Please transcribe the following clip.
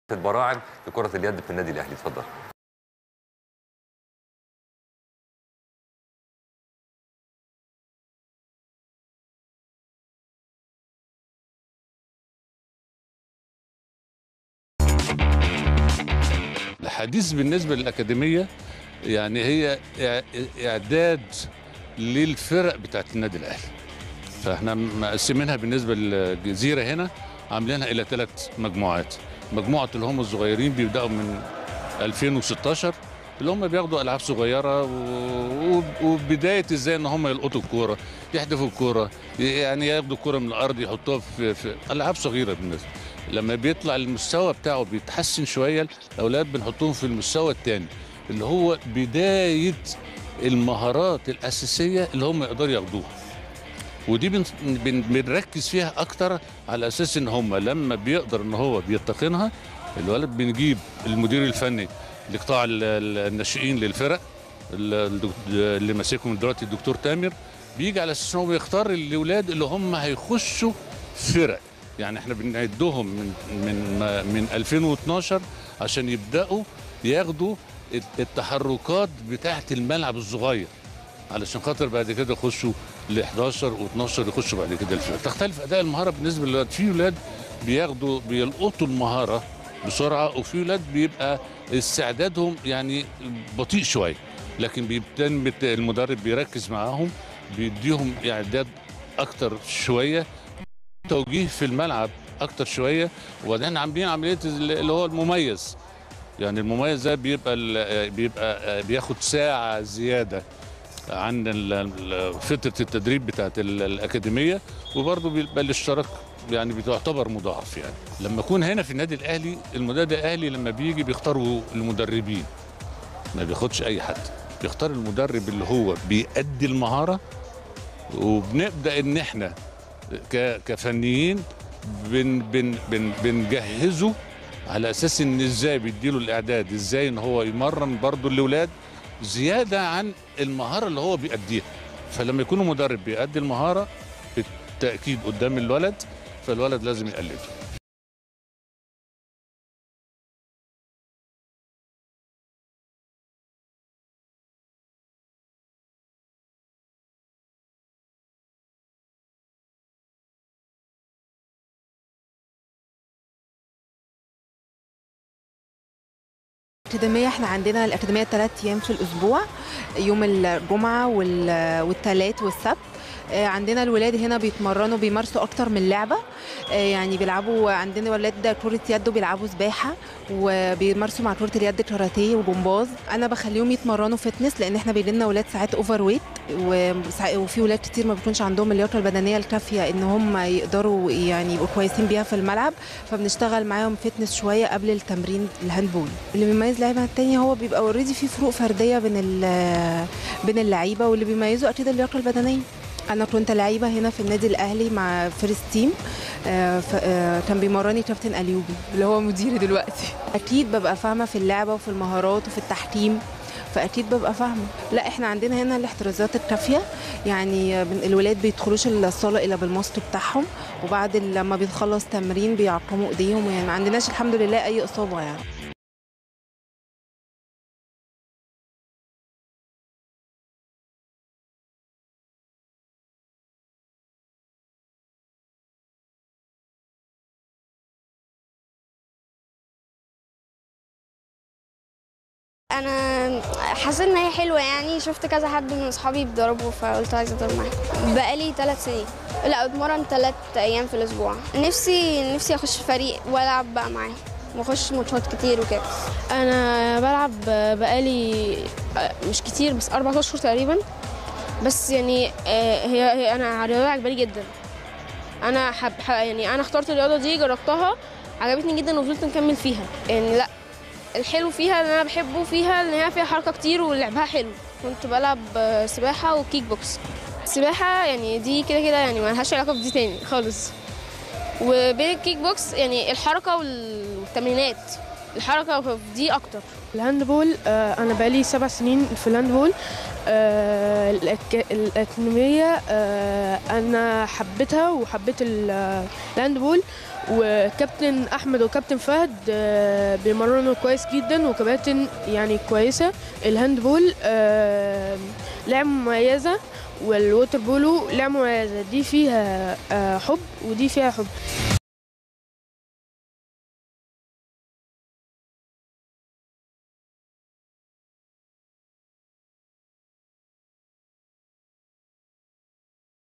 براعم لكرة اليد في النادي الأهلي اتفضل الحديث بالنسبة للأكاديمية يعني هي إع- إعداد للفرق بتاعت النادي الأهلي فاحنا مقسمينها بالنسبة للجزيرة هنا عاملينها إلى ثلاث مجموعات مجموعة اللي هم الصغيرين بيبدأوا من 2016 اللي هم بياخدوا ألعاب صغيرة و- و- وبداية إزاي إن هم يلقطوا الكورة يحدفوا الكورة يعني ياخدوا الكورة من الأرض يحطوها في, في ألعاب صغيرة بالنسبة لما بيطلع المستوى بتاعه بيتحسن شوية الأولاد بنحطهم في المستوى الثاني اللي هو بداية المهارات الأساسية اللي هم يقدروا ياخدوها ودي بن- بن- بنركز فيها اكتر على اساس ان هم لما بيقدر ان هو بيتقنها الولد بنجيب المدير الفني لقطاع ال- ال- الناشئين للفرق ال- الدك- اللي ماسكهم دلوقتي الدكتور تامر بيجي على اساس ان هو بيختار الاولاد اللي هم هيخشوا فرق يعني احنا بنعدهم من من ما- من 2012 عشان يبداوا ياخدوا التحركات بتاعه الملعب الصغير علشان خاطر بعد كده يخشوا ل 11 و12 يخشوا بعد كده الفرق تختلف اداء المهاره بالنسبه للولاد في ولاد بياخدوا بيلقطوا المهاره بسرعه وفي ولاد بيبقى استعدادهم يعني بطيء شويه لكن بيبتن بت- المدرب بيركز معاهم بيديهم اعداد اكتر شويه توجيه في الملعب اكتر شويه وبعدين عاملين عمليه اللي هو المميز يعني المميز ده بيبقى ال- بيبقى بياخد ساعه زياده عن ال- ال- فتره التدريب بتاعت ال- الاكاديميه وبرضه بيبقى الاشتراك يعني بتعتبر مضاعف يعني لما اكون هنا في النادي الاهلي المدرب الاهلي لما بيجي بيختاروا المدربين ما بياخدش اي حد بيختار المدرب اللي هو بيأدي المهاره وبنبدا ان احنا ك- كفنيين بن بن بن بنجهزه على اساس ان ازاي بيديله الاعداد ازاي ان هو يمرن برضه الاولاد زياده عن المهاره اللي هو بيأديها فلما يكون مدرب بيأدي المهاره بالتاكيد قدام الولد فالولد لازم يقلده الأكاديمية احنا عندنا الأكاديمية ثلاث أيام في الأسبوع يوم الجمعة وال- والثلاث والسبت آه، عندنا الولاد هنا بيتمرنوا بيمارسوا أكتر من لعبة آه، يعني بيلعبوا عندنا ولاد كرة يد وبيلعبوا سباحة وبيمارسوا مع كرة اليد كاراتيه وجمباز أنا بخليهم يتمرنوا فتنس لأن احنا بيجي لنا ولاد ساعات أوفر ويت وسا- وفي ولاد كتير ما بيكونش عندهم اللياقة البدنية الكافية إن هم يقدروا يعني يبقوا كويسين بيها في الملعب فبنشتغل معاهم فتنس شويه قبل التمرين الهاندبول اللي بيميز لعيبه التانية هو بيبقى اوريدي في فروق فرديه بين ال- بين اللعيبه واللي بيميزه اكيد اللياقه البدنيه انا كنت لعيبه هنا في النادي الاهلي مع فيرست تيم آه، ف- آه، كان بيمرني كابتن اليوبي اللي هو مديري دلوقتي اكيد ببقى فاهمه في اللعبه وفي المهارات وفي التحكيم فاكيد ببقى فاهمه لا احنا عندنا هنا الاحترازات الكافيه يعني بن- الولاد بيدخلوش الصاله الا بالماسك بتاعهم وبعد ال- لما بنخلص تمرين بيعقموا ايديهم يعني ما عندناش الحمد لله اي اصابه يعني انا حاسه ان هي حلوه يعني شفت كذا حد من اصحابي بيضربوا فقلت عايزه اضرب معاهم بقالي ثلاث سنين لا اتمرن ثلاث ايام في الاسبوع نفسي نفسي اخش فريق والعب بقى معاهم واخش ماتشات كتير وكده انا بلعب بقالي مش كتير بس اربع اشهر تقريبا بس يعني آه، هي, هي انا رياضه عجباني جدا انا حب ح- يعني انا اخترت الرياضه دي جربتها عجبتني جدا وفضلت نكمل فيها يعني لا الحلو فيها اللي انا بحبه فيها ان هي فيها حركه كتير ولعبها حلو كنت بلعب آه، سباحه وكيك بوكس السباحه يعني دي كده كده يعني ما لهاش علاقه بدي تاني خالص وبين الكيك بوكس يعني الحركه والتمرينات الحركه في دي اكتر الهاندبول آه، انا بقالي سبع سنين في الهاندبول آه، الأك- الاكاديميه آه، انا حبيتها وحبيت ال- الهاندبول وكابتن احمد وكابتن فهد آه، بيمرنوا كويس جدا وكباتن يعني كويسه الهاندبول آه، لعبه مميزه والووتر بولو لعبه مميزه دي فيها آه، حب ودي فيها حب